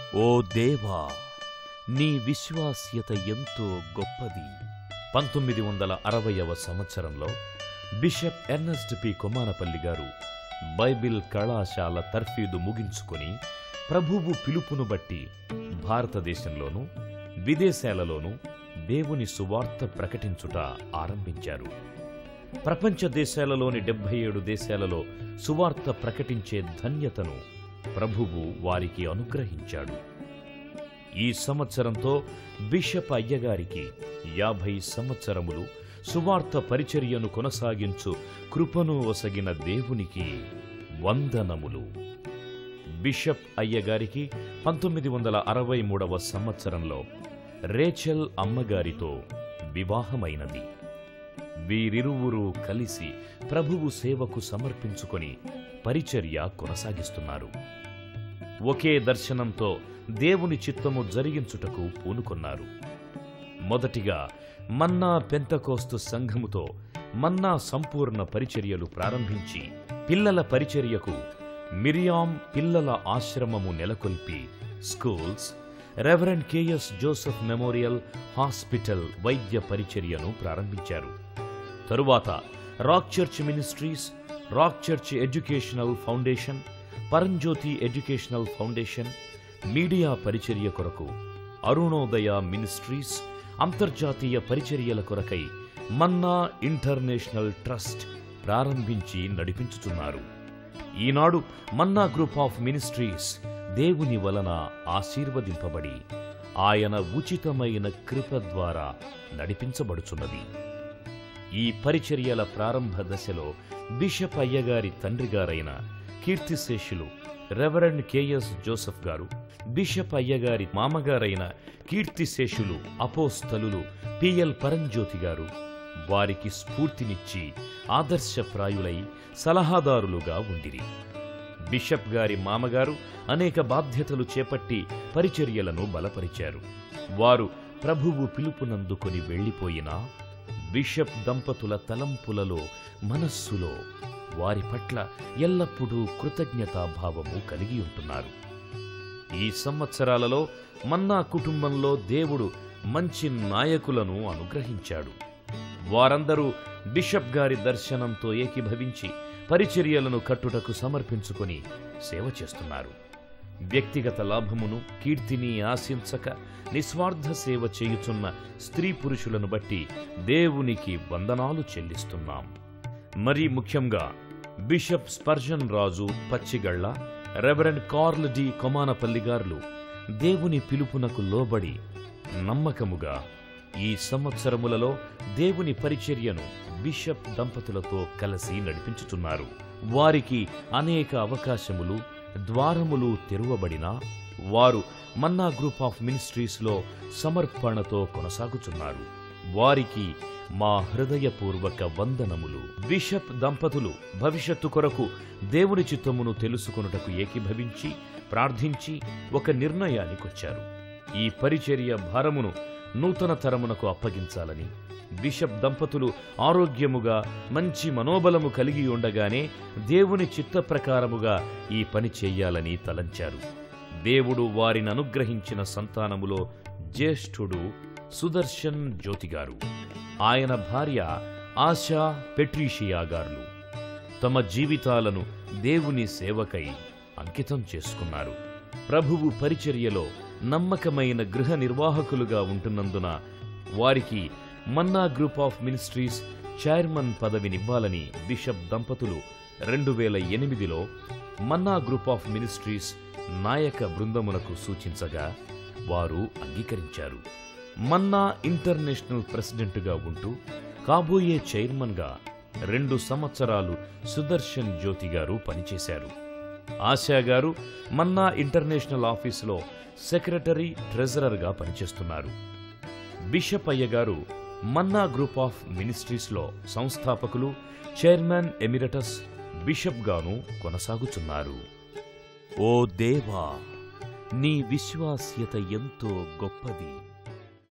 ఓ దేవా నీ విశ్వాస్యత ఎంతో గొప్పది పంతొమ్మిది వందల అరవయవ సంవత్సరంలో బిషప్ ఎర్నస్ట్ పి కొమానపల్లి గారు బైబిల్ కళాశాల తర్ఫీదు ముగించుకొని ప్రభువు పిలుపును బట్టి భారతదేశంలోనూ విదేశాలలోనూ దేవుని సువార్త ప్రకటించుట ఆరంభించారు ప్రపంచ దేశాలలోని డెబ్బై ఏడు దేశాలలో సువార్త ప్రకటించే ధన్యతను ప్రభువు వారికి అనుగ్రహించాడు ఈ సంవత్సరంతో బిషప్ అయ్యగారికి యాభై సంవత్సరములు సువార్త పరిచర్యను కొనసాగించు కృపను ఒసగిన దేవునికి వందనములు బిషప్ అయ్యగారికి పంతొమ్మిది వందల అరవై మూడవ సంవత్సరంలో రేచల్ అమ్మగారితో వివాహమైనది వీరిరువురు కలిసి ప్రభువు సేవకు సమర్పించుకొని పరిచర్య కొనసాగిస్తున్నారు ఒకే దర్శనంతో దేవుని చిత్తము జరిగించుటకు పూనుకొన్నారు మొదటిగా మన్నా పెంతకోస్తు సంఘముతో మన్నా సంపూర్ణ పరిచర్యలు ప్రారంభించి పిల్లల పరిచర్యకు మిరియాం పిల్లల ఆశ్రమము నెలకొల్పి schools Reverend KS Joseph Memorial Hospital వైద్య పరిచర్యను ప్రారంభించారు తరువాత Rock Church Ministries Rock Church Educational Foundation Paramjyothi Educational Foundation media పరిచర్య కొరకు అరుణోదయ మినిస్ట్రీస్ అంతర్జాతీయ పరిచర్యల కొరకై మన్నా ఇంటర్నేషనల్ ట్రస్ట్ ప్రారంభించి నడిపించుతున్నారు ఈనాడు మన్నా గ్రూప్ ఆఫ్ మినిస్ట్రీస్ దేవుని వలన ఆశీర్వదింపబడి ఆయన ఉచితమైన కృప ద్వారా నడిపించబడుచున్నది ఈ పరిచర్యల ప్రారంభ దశలో బిషప్ అయ్యగారి తండ్రిగారైన కీర్తిశేషులు రెవరెండ్ కెఎస్ జోసెఫ్ గారు బిషప్ అయ్యగారి మామగారైన కీర్తిశేషులు అపోస్తలులు పిఎల్ పరంజ్యోతి గారు వారికి స్ఫూర్తినిచ్చి ఆదర్శప్రాయులై సలహాదారులుగా ఉండిరి బిషప్ గారి మామగారు అనేక బాధ్యతలు చేపట్టి పరిచర్యలను బలపరిచారు వారు ప్రభువు పిలుపునందుకొని వెళ్ళిపోయినా బిషప్ దంపతుల తలంపులలో మనస్సులో వారి పట్ల ఎల్లప్పుడూ కృతజ్ఞతాభావము కలిగి ఉంటున్నారు ఈ సంవత్సరాలలో మన్నా కుటుంబంలో దేవుడు మంచి నాయకులను అనుగ్రహించాడు వారందరూ బిషప్ గారి దర్శనంతో ఏకీభవించి పరిచర్యలను కట్టుటకు సమర్పించుకొని సేవ చేస్తున్నారు వ్యక్తిగత లాభమును కీర్తిని ఆశించక నిస్వార్థ సేవ చేయుచున్న స్త్రీ పురుషులను బట్టి దేవునికి వందనాలు చెల్లిస్తున్నాం మరీ ముఖ్యంగా bishop Spurgeon Raju Pachigalla Reverend Carl D Komanapalli గారులు దేవుని పిలుపునకు లోబడి నమ్మకముగా ఈ సంవత్సరములలో దేవుని పరిచర్యను బిషప్ దంపతులతో కలిసి నడిపించుచున్నారు వారికి అనేక అవకాశములు ద్వారములు తెరువబడినా వారు మన్నా గ్రూప్ ఆఫ్ మినిస్ట్రీస్లో సమర్పణతో కొనసాగుచున్నారు వారికి మా హృదయపూర్వక వందనములు బిషప్ దంపతులు భవిష్యత్తు కొరకు దేవుని చిత్తమును తెలుసుకొనుటకు ఏకీభవించి ప్రార్థించి ఒక నిర్ణయానికొచ్చారు ఈ పరిచర్య భారమును నూతన తరమునకు అప్పగించాలని బిషప్ దంపతులు ఆరోగ్యముగా మంచి మనోబలము కలిగి ఉండగానే దేవుని చిత్త ప్రకారముగా ఈ పని చెయ్యాలని తలంచారు దేవుడు వారిని అనుగ్రహించిన సంతానములో జ్యేష్ఠుడు సుదర్శన్ జ్యోతిగారు ఆయన భార్య ఆశా పెట్రీషియా గారులు తమ జీవితాలను దేవుని సేవకై అంకితం చేసుకున్నారు ప్రభువు పరిచర్యలో నమ్మకమైన గృహ నిర్వాహకులుగా ఉంటున్నందున వారికి Manna Group of Ministries chairman పదవినివ్వాలని బిషప్ దంపతులు రెండు వేల ఎనిమిదిలో మన్నా గ్రూప్ ఆఫ్ మినిస్ట్రీస్ నాయక బృందమునకు సూచించగా వారు అంగీకరించారు మన్నా ఇంటర్నేషనల్ ప్రెసిడెంటుగా ఉంటూ కాబోయే చైర్మన్గా రెండు సంవత్సరాలు సుదర్శన్ జ్యోతి గారు పనిచేశారు ఆశా గారు మన్నా ఇంటర్నేషనల్ ఆఫీసులో సెక్రటరీ ట్రెజరర్గా పనిచేస్తున్నారు బిషప్ అయ్య గారు మన్నా గ్రూప్ ఆఫ్ మినిస్ట్రీస్లో సంస్థాపకులు చైర్మన్ ఎమిరటస్ బిషప్ గాను కొనసాగుచున్నారు ఓ దేవా నీ విశ్వాస్యత ఎంతో గొప్పది